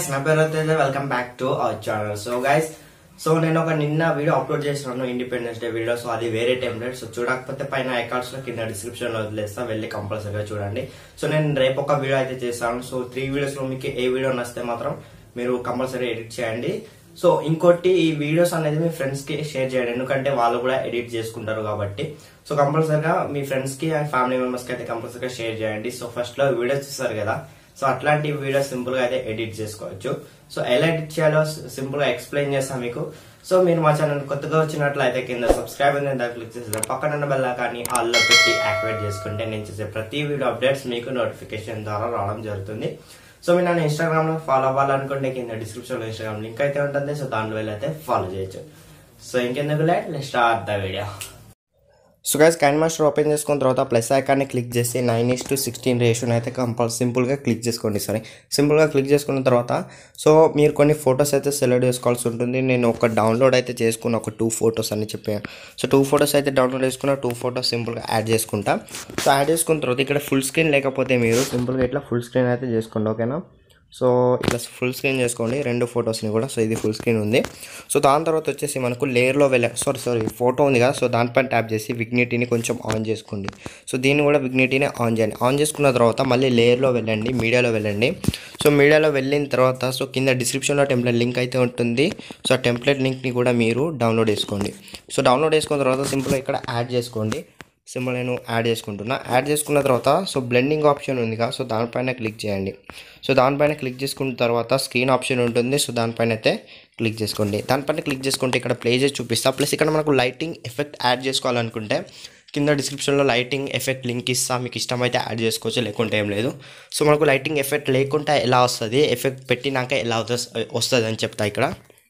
నా పేరు Teja welcome back to our channel so guys so నేను ఒక నిన్న వీడియో అప్లోడ్ చేసినాను ఇండిపెండెన్స్ డే వీడియో సో అది వేరే టెంప్లెట్ సో చూడకపోతే పైన అకౌంట్స్ లో కింద డిస్క్రిప్షన్ లో వదిలేస్తా వెళ్ళి కంపల్సరీగా చూడండి సో నేను రేపు ఒక వీడియో అయితే చేస్తాను సో త్రీ వీడియోస్ లో మీకు ఏ వీడియో నచ్చితే మాత్రం మీరు కంపల్సరీ ఎడిట్ చేయండి సో ఇంకోటి ఈ వీడియోస్ అనేది మీ ఫ్రెండ్స్ కి షేర్ చేయండి ఎందుకంటే వాళ్ళు కూడా ఎడిట్ చేసుకుంటారు కాబట్టి సో కంపల్సరీగా మీ ఫ్రెండ్స్ కి అండ్ ఫ్యామిలీ మెంబర్స్ కి అయితే కంపల్సరీగా షేర్ చేయండి సో ఫస్ట్ లో వీడియోస్ చూస్తారు కదా సో అట్లాంటి వీడియోస్ సింపుల్ గా అయితే ఎడిట్ చేసుకోవచ్చు సో ఎలా ఎడిట్ చేయాలో సింపుల్ గా ఎక్స్ప్లెయిన్ చేస్తాను మీకు సో మీరు మా ఛానల్ కొత్తగా వచ్చినట్లయితే కింద సబ్స్క్రైబ్ అని దాన్ని క్లిక్ చేసి పక్కన ఉన్న బెల్ కానీ ఆల్లో పెట్టి యాక్టివేట్ చేసుకుంటే నేను చేసే ప్రతి వీడియో అప్డేట్స్ మీకు నోటిఫికేషన్ ద్వారా రావడం జరుగుతుంది సో మీరు నన్ను ఇన్స్టాగ్రామ్ లో ఫాలో అవ్వాలనుకుంటే కింద డిస్క్రిప్షన్ లో ఇన్స్టాగ్రామ్ లింక్ అయితే ఉంటుంది సో దాంట్లో వెళ్ళి అయితే ఫాలో చేయొచ్చు సో ఇంకెందుకు late start the video so guys KineMaster open చేసుకున్న తర్వాత ప్లస్ ఐకాన్ని క్లిక్ చేసి నైన్ ఇస్ టు సిక్స్టీన్ రేషియోని అయితే కంపల్ సింపుల్గా క్లిక్ చేసుకోండి సరే సింపుల్గా క్లిక్ చేసుకున్న తర్వాత సో మీరు కొన్ని ఫొటోస్ అయితే సెలెక్ట్ చేసుకోవాల్సి ఉంటుంది నేను ఒక డౌన్లోడ్ అయితే చేసుకున్న ఒక టూ ఫొటోస్ అని చెప్పాను సో టూ ఫొటోస్ అయితే డౌన్లోడ్ చేసుకున్న టూ ఫొటోస్ సింపుల్గా యాడ్ చేసుకుంటా సో యాడ్ చేసుకున్న తర్వాత ఇక్కడ ఫుల్ స్క్రీన్ లేకపోతే మీరు సింపుల్గా ఇట్లా ఫుల్ స్క్రీన్ అయితే చేసుకోండి ఓకేనా సో ఇట్లా ఫుల్ స్క్రీన్ చేసుకోండి రెండు ఫొటోస్ని కూడా సో ఇది ఫుల్ స్క్రీన్ ఉంది సో దాని తర్వాత వచ్చేసి మనకు లేయర్లో వెళ్ళ సారీ సారీ ఫోటో ఉంది కదా సో దానిపైన ట్యాప్ చేసి విగ్నిటీని కొంచెం ఆన్ చేసుకోండి సో దీన్ని కూడా విగ్నిటీని ఆన్ చేయండి ఆన్ చేసుకున్న తర్వాత మళ్ళీ లేయర్లో వెళ్ళండి మీడియాలో వెళ్ళండి సో మీడియాలో వెళ్ళిన తర్వాత సో కింద డిస్క్రిప్షన్లో టెంప్లెట్ లింక్ అయితే ఉంటుంది సో ఆ టెంప్లెట్ లింక్ని కూడా మీరు డౌన్లోడ్ చేసుకోండి సో డౌన్లోడ్ చేసుకున్న తర్వాత సింపుల్గా ఇక్కడ యాడ్ చేసుకోండి సింబల్ నేను యాడ్ చేసుకుంటున్నా యాడ్ చేసుకున్న తర్వాత సో బ్లెండింగ్ ఆప్షన్ ఉంది కదా సో దానిపైన క్లిక్ చేయండి సో దానిపైన క్లిక్ చేసుకున్న తర్వాత స్క్రీన్ ఆప్షన్ ఉంటుంది సో దానిపైన అయితే క్లిక్ చేసుకోండి దానిపైన క్లిక్ చేసుకుంటే ఇక్కడ ప్లే చేసి చూపిస్తా ప్లస్ ఇక్కడ మనకు లైటింగ్ ఎఫెక్ట్ యాడ్ చేసుకోవాలనుకుంటే కింద డిస్క్రిప్షన్లో లైటింగ్ ఎఫెక్ట్ లింక్ ఇస్తా మీకు ఇష్టమైతే యాడ్ చేసుకోవచ్చు లేకుంటే ఏం లేదు సో మనకు లైటింగ్ ఎఫెక్ట్ లేకుంటే ఎలా వస్తుంది ఎఫెక్ట్ పెట్టినాక ఎలా వస్తుంది అని చెప్తా ఇక్కడ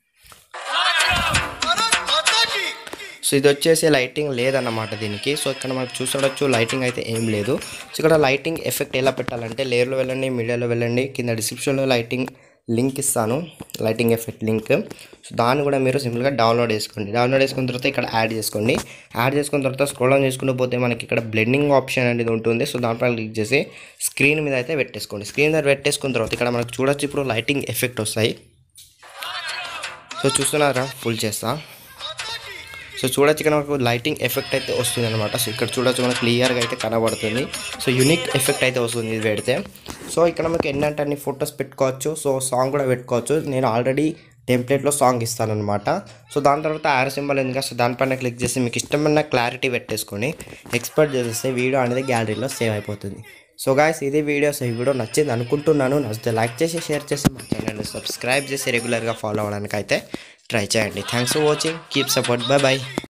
సో ఇది వచ్చేసి లైటింగ్ లేదన్నమాట దీనికి సో ఇక్కడ మనకు చూసడొచ్చు లైటింగ్ అయితే ఏం లేదు సో ఇక్కడ లైటింగ్ ఎఫెక్ట్ ఎలా పెట్టాలంటే లేయర్లో వెళ్ళండి మీడియాలో వెళ్ళండి కింద డిస్క్రిప్షన్లో లైటింగ్ లింక్ ఇస్తాను లైటింగ్ ఎఫెక్ట్ లింక్ సో దాన్ని కూడా మీరు సింపుల్గా డౌన్లోడ్ చేసుకోండి డౌన్లోడ్ చేసుకున్న తర్వాత ఇక్కడ యాడ్ చేసుకోండి యాడ్ చేసుకున్న తర్వాత స్క్రోల్ ఆన్ చేసుకుంటూ పోతే మనకి ఇక్కడ బ్లెండింగ్ ఆప్షన్ అనేది ఉంటుంది సో దానిపైన క్లిక్ చేసి స్క్రీన్ మీద అయితే పెట్టేసుకోండి స్క్రీన్ మీద పెట్టేసుకున్న తర్వాత ఇక్కడ మనకు చూడొచ్చు ఇప్పుడు లైటింగ్ ఎఫెక్ట్ వస్తాయి సో చూస్తున్నారా ఫుల్ చేస్తా సో చూడొచ్చు ఇక్కడ మనకు లైటింగ్ ఎఫెక్ట్ అయితే వస్తుంది అనమాట సో ఇక్కడ చూడొచ్చు మనకు క్లియర్గా అయితే కనబడుతుంది సో యూనిక్ ఎఫెక్ట్ అయితే వస్తుంది ఇది పెడితే సో ఇక్కడ మనకి ఎన్నంటే అన్ని ఫొటోస్ పెట్టుకోవచ్చు సో సాంగ్ కూడా పెట్టుకోవచ్చు నేను ఆల్రెడీ టెంప్లెట్లో సాంగ్ ఇస్తానమాట సో దాని తర్వాత ఆర్ సింబల్ ఉంది కదా సో దానిపైన క్లిక్ చేసి మీకు ఇష్టమైన క్లారిటీ పెట్టేసుకొని ఎక్స్పర్ట్ చేసేస్తే వీడియో అనేది గ్యాలరీలో సేవ్ అయిపోతుంది సో గాయస్ ఇది వీడియోస్ ఈ వీడియో నచ్చింది అనుకుంటున్నాను నచ్చితే లైక్ చేసి షేర్ చేసి మా ఛానల్ని సబ్స్క్రైబ్ చేసి రెగ్యులర్గా ఫాలో అవ్వడానికి అయితే ట్రై చేయండి thanks for watching keep support bye by